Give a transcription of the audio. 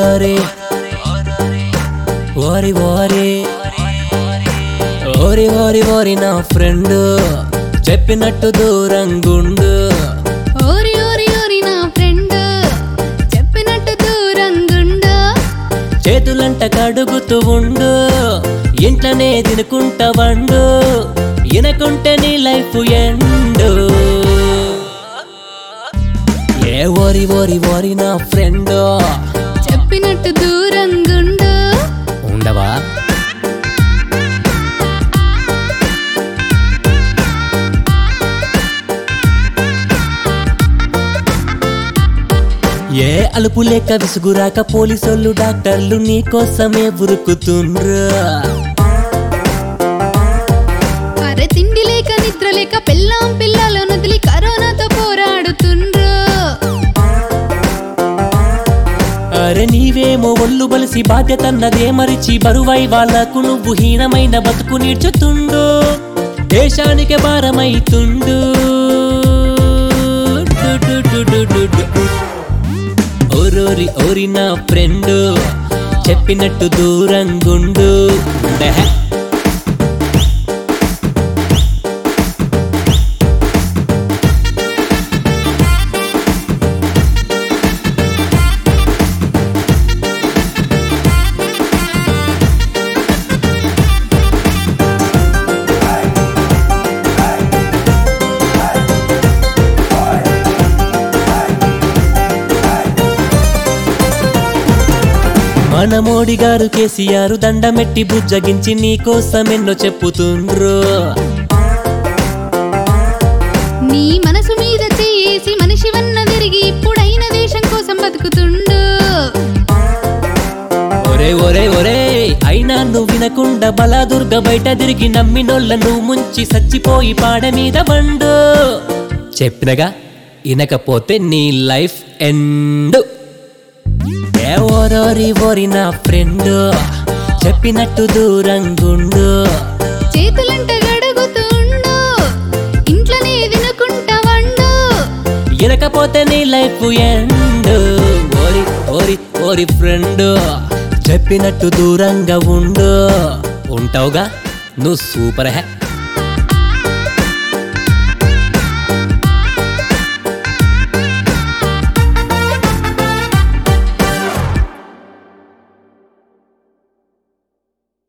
ఓరోరి ఓరి ఓరి ఓరి ఓరి ఓరి నా ఫ్రెండ్ చెప్పినట్టు దూరంగుండు ఓరి ఓరి ఓరి నా ఫ్రెండ్ చెప్పినట్టు దూరంగుండు చేతులంట కడుగుతూ ఉండు ఇంట్లోనే తినుకుంటా వండు ఇనకుంటే నీ లైఫ్ ఎండు ఏ ఓరి ఓరి ఓరి నా ఫ్రెండ్ చెప్పినట్టు దూరంగుండు ఉండవా ఏ అలుపు లేక విసుగురాక పోలీసోళ్ళు డాక్టర్లు నీ కోసమే ఉరుకుతుండ్రు అరే తిండి లేక నిద్ర లేక పిల్లం పిల్లలు నదిలి కరోనాతో పోరాడుతుండ్రు అరే నీవేమో ఒళ్ళు బలిసి బాధ్యతన్నదే మరిచి బరువై వాళ్లకు నువ్వు హీనమైన బతుకు నీడ్చుతుండు దేశానికి భారమైతుండు డు డు డు డు డు డు. ఓరోరి ఓరి నా ఫ్రెండ్ చెప్పినట్టు దూరంగుండు డెహె. మన మోడీ గారు కేసీఆర్ దండమెట్టి బుజ్జగించి నీకోసం ఎన్నో చెప్పుతుండ్రు నీ మనసు మీద చేసి మనిషి వన్న తిరిగి ఇప్పుడైన దేశం కోసం బతుకుతుండు ఒరే ఒరే ఒరే అయినా నువ్వు వినకుండా బలాదుర్గ బయట తిరిగి నమ్మినోళ్ళ నువ్వు ముంచి సచ్చిపోయి పాడ మీద బండు చెప్పినగా ఇనకపోతే నీ లైఫ్ ఎండ్ ఏ ఓరోరి ఓరి నా ఫ్రెండ్ చెప్పినట్టు దూరంగుండు చేతులంట గడుగుతుండు ఇంట్లోనే తినుకుంటా వండు ఇనకపోతే నీ లైఫ్ ఎండ్ ఓరి ఓరి ఓరి ఫ్రెండ్ చెప్పినట్టు దూరంగా ఉండు ఉంటావుగా నువ్వు సూపర్ హే